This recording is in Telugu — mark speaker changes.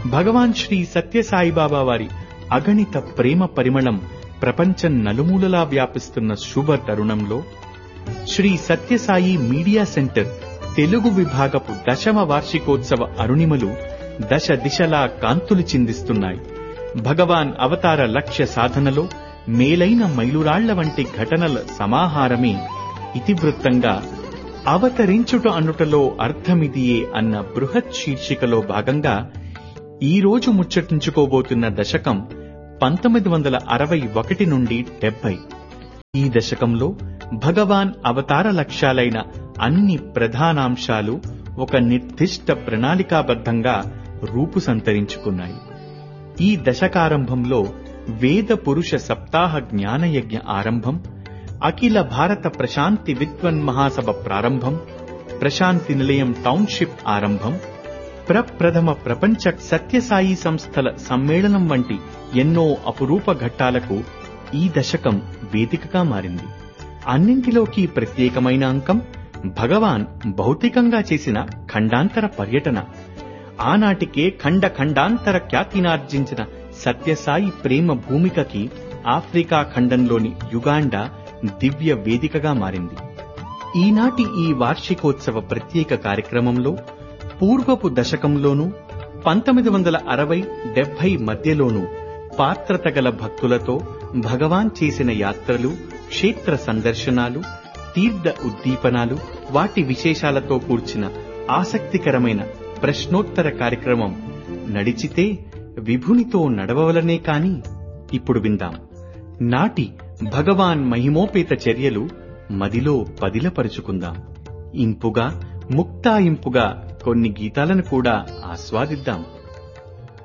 Speaker 1: భగవాన్ శ్రీ సత్యసాయిబాబా వారి అగణిత ప్రేమ పరిమళం ప్రపంచం నలుమూలలా వ్యాపిస్తున్న శుభ తరుణంలో శ్రీ సత్యసాయి మీడియా సెంటర్ తెలుగు విభాగపు దశమ వార్షికోత్సవ అరుణిమలు దశ దిశలా కాంతులు చిందిస్తున్నాయి భగవాన్ అవతార లక్ష్య సాధనలో మేలైన మైలురాళ్ల వంటి ఘటనల సమాహారమే ఇతివృత్తంగా అవతరించుట అనుటలో అర్థమిదియే అన్న బృహత్ శీర్షికలో భాగంగా ఈ రోజు ముచ్చటించుకోబోతున్న దశకం పంతొమ్మిది వందల అరవై ఒకటి నుండి డెబ్బై ఈ దశకంలో భగవాన్ అవతార లక్ష్యాలైన అన్ని ప్రధానాంశాలు ఒక నిర్దిష్ట ప్రణాళికాబద్ధంగా రూపు సంతరించుకున్నాయి ఈ దశకారంభంలో వేద పురుష సప్తాహ జ్ఞానయజ్ఞ ఆరంభం అఖిల భారత ప్రశాంతి విద్వన్ మహాసభ ప్రారంభం ప్రశాంతి నిలయం టౌన్షిప్ ఆరంభం ప్రప్రథమ ప్రపంచ సత్యసాయి సంస్థల సమ్మేళనం వంటి ఎన్నో అపురూప ఘట్టాలకు ఈ దశకం వేదికగా మారింది అన్నింటిలోకి ప్రత్యేకమైన అంకం భగవాన్ భౌతికంగా చేసిన ఖండాంతర పర్యటన ఆనాటికే ఖండ ఖండాంతర ఖ్యాతినార్జించిన సత్యసాయి ప్రేమ భూమికకి ఆఫ్రికా ఖండంలోని యుగాండా దివ్య వేదికగా మారింది ఈనాటి ఈ వార్షికోత్సవ ప్రత్యేక కార్యక్రమంలో పూర్వపు దశకంలోనూ పంతొమ్మిది వందల అరవై డెబ్బై మధ్యలోనూ పాత్రత గల భక్తులతో భగవాన్ చేసిన యాత్రలు క్షేత్ర సందర్శనాలు తీర్థ ఉద్దీపనాలు వాటి విశేషాలతో కూర్చిన ఆసక్తికరమైన ప్రశ్నోత్తర కార్యక్రమం నడిచితే విభునితో నడవవలనే కాని ఇప్పుడు విందాం నాటి భగవాన్ మహిమోపేత చర్యలు మదిలో పదిలపరుచుకుందాం ఇంపుగా ముక్తాయింపుగా కొన్ని గీతాలను కూడా ఆస్వాదిద్దాం